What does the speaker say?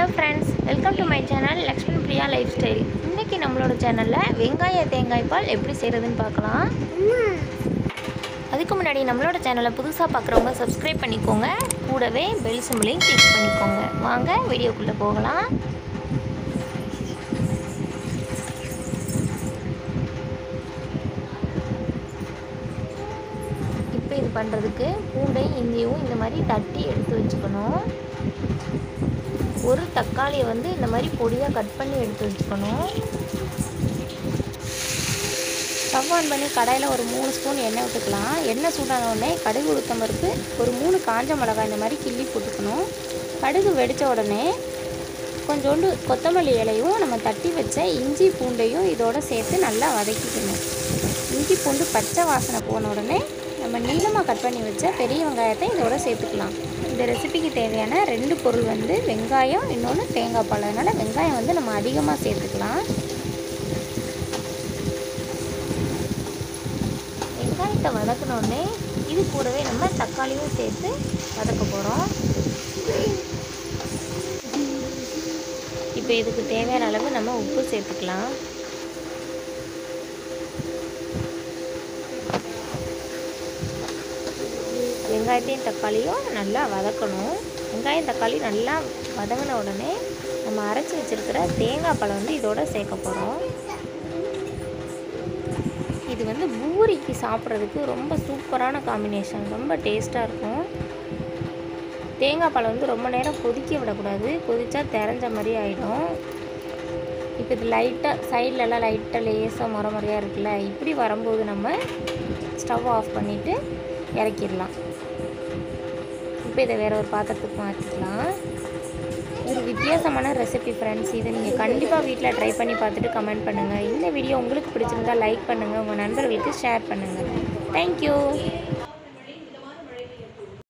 friends welcome to my channel Lakshmi Priya lifestyle இன்றைக்கி நம்மளோட சேனலில் வெங்காய தேங்காய் பால் எப்படி செய்கிறதுன்னு பார்க்கலாம் அதுக்கு முன்னாடி நம்மளோட சேனலை புதுசாக பார்க்குறவங்க சப்ஸ்கிரைப் பண்ணிக்கோங்க கூடவே பெல் சிம்பிளையும் கிளிக் பண்ணிக்கோங்க வாங்க வீடியோக்குள்ளே போகலாம் இப்போ இது பண்ணுறதுக்கு பூண்டையும் இஞ்சியும் இந்த மாதிரி தட்டி எடுத்து வச்சுக்கணும் ஒரு தக்காளியை வந்து இந்த மாதிரி பொடியாக கட் பண்ணி எடுத்து வச்சுக்கணும் ஸ்டவ் ஆன் பண்ணி கடாயில் ஒரு மூணு ஸ்பூன் எண்ணெய் விட்டுக்கலாம் எண்ணெய் சூடான உடனே கடுகு உளுத்தம் பருப்பு ஒரு மூணு காஞ்ச மிளகாய் இந்த மாதிரி கிள்ளி போட்டுக்கணும் கடுகு வெடித்த உடனே கொஞ்சோண்டு கொத்தமல்லி இலையும் நம்ம தட்டி வச்ச இஞ்சி பூண்டையும் இதோட சேர்த்து நல்லா வதக்கிக்கணும் இஞ்சி பூண்டு பச்சை வாசனை போன உடனே நம்ம நீளமாக கட் பண்ணி வச்ச பெரிய வெங்காயத்தை இதோட சேர்த்துக்கலாம் இந்த ரெசிபிக்கு தேவையான ரெண்டு பொருள் வந்து வெங்காயம் இன்னொன்று தேங்காய் பால் அதனால் வெங்காயம் வந்து நம்ம அதிகமாக சேர்த்துக்கலாம் வெங்காயத்தை வதக்கினோடனே இது கூடவே நம்ம தக்காளியும் சேர்த்து வதக்க போகிறோம் இப்போ இதுக்கு தேவையான அளவு நம்ம உப்பு சேர்த்துக்கலாம் வெங்காயத்தையும் தக்காளியும் நல்லா வதக்கணும் வெங்காயம் தக்காளி நல்லா வதங்கின உடனே நம்ம அரைச்சி வச்சுருக்கிற தேங்காய் பழம் வந்து இதோட சேர்க்க போகிறோம் இது வந்து பூரிக்கு சாப்பிட்றதுக்கு ரொம்ப சூப்பரான காம்பினேஷன் ரொம்ப டேஸ்ட்டாக இருக்கும் தேங்காய் பழம் வந்து ரொம்ப நேரம் கொதிக்க விடக்கூடாது கொதிச்சா தெரிஞ்ச மாதிரி ஆகிடும் இப்போ இது லைட்டாக சைட்லலாம் லைட்டாக லேசாக முறை முறையாக இருக்குல்ல இப்படி வரும்போது நம்ம ஸ்டவ் ஆஃப் பண்ணிவிட்டு இறக்கிடலாம் இப்போ இதை வேறு ஒரு பாத்திரத்துக்கு மாற்றிக்கலாம் ஒரு வித்தியாசமான ரெசிபி ஃப்ரெண்ட்ஸ் இதை நீங்கள் கண்டிப்பாக வீட்டில் ட்ரை பண்ணி பார்த்துட்டு கமெண்ட் பண்ணுங்கள் இந்த வீடியோ உங்களுக்கு பிடிச்சிருந்தா லைக் பண்ணுங்கள் உங்கள் நண்பர்களுக்கு ஷேர் பண்ணுங்கள் தேங்க்யூ